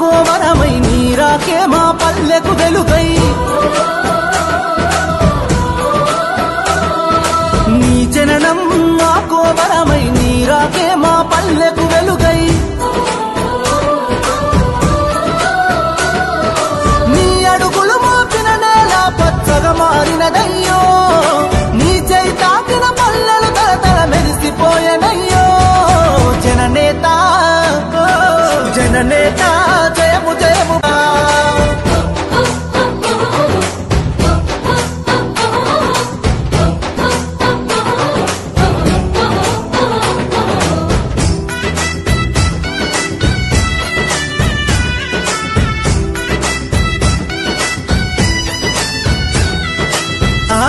కోవరమై నీరాకే మా పల్లెకు వెలుగై నీ జననం మా కోవరమై నీరాకే మా పల్లెకు వెలుగై నీ అడుగులు మోపిన నేల పచ్చగా మారినదయ్యో నీ చేయి తాకిన పల్లెలు తలతల మెరిసిపోయనయ్యో జననేత ఓ, జననేత జయము జయము ఆ,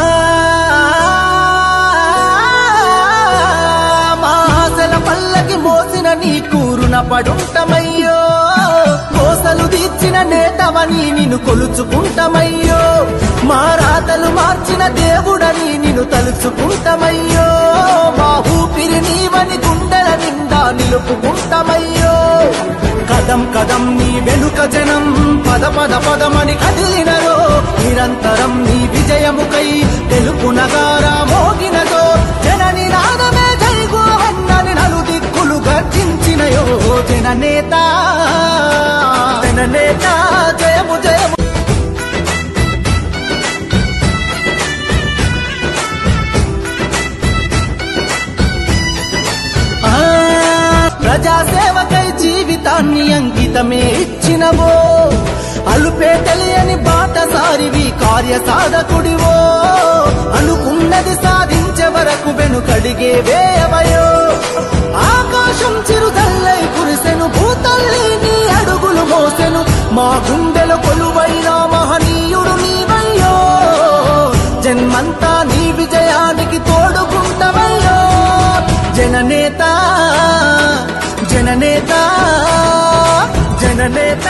మా ఆశల పల్లకి మోసిన నీ కూరున పడుంటమయ్యో కోసలు తీర్చిన నేతవని నిన్ను కొలుచుకుంటమయ్యో మా రాతలు మార్చిన దేవుడని నిన్ను తలుచుకుంటమయ్యో మా ఊపిరి నీవని గుండెల నిండా నిలుపుకుంటమయ్యో కదం కదం నీ వెనుక జనం పద పద పదమని కదిలినరో నిరంతరం నీ విజయముకై తెలుపు నగారా మోగినదో జనని నాదమే జైగోవన్నని నలు దిక్కులు గర్జించినయో జననేత జననేత జయము జయము ఆ, ప్రజాసేవకై జీవితాన్ని అంకితమే ఇచ్చినవో అలుపే తెలియని బాటసారివి కార్య సాధకుడివో అనుకున్నది సాధించే వరకు వెనుకడిగే వేయవయో ఆకాశం చిరుదల్లై కురిసెను భూతల్లి నీ అడుగులు మోసెను మా గుండెల కొలువైన మహనీయుడు నీవయ్యో జన్మంతా నీ విజయానికి తోడుకుంటవయ్యో జననేత జననేత జననేత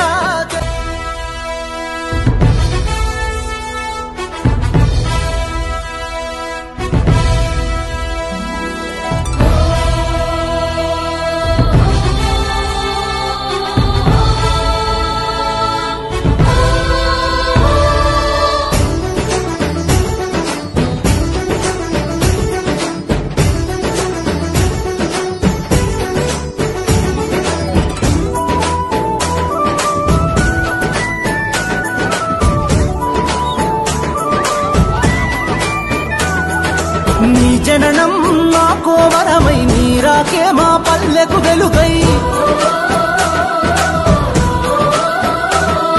నీ జననం మా కోవరమై నీరాకే మా పల్లెకు వెలుగై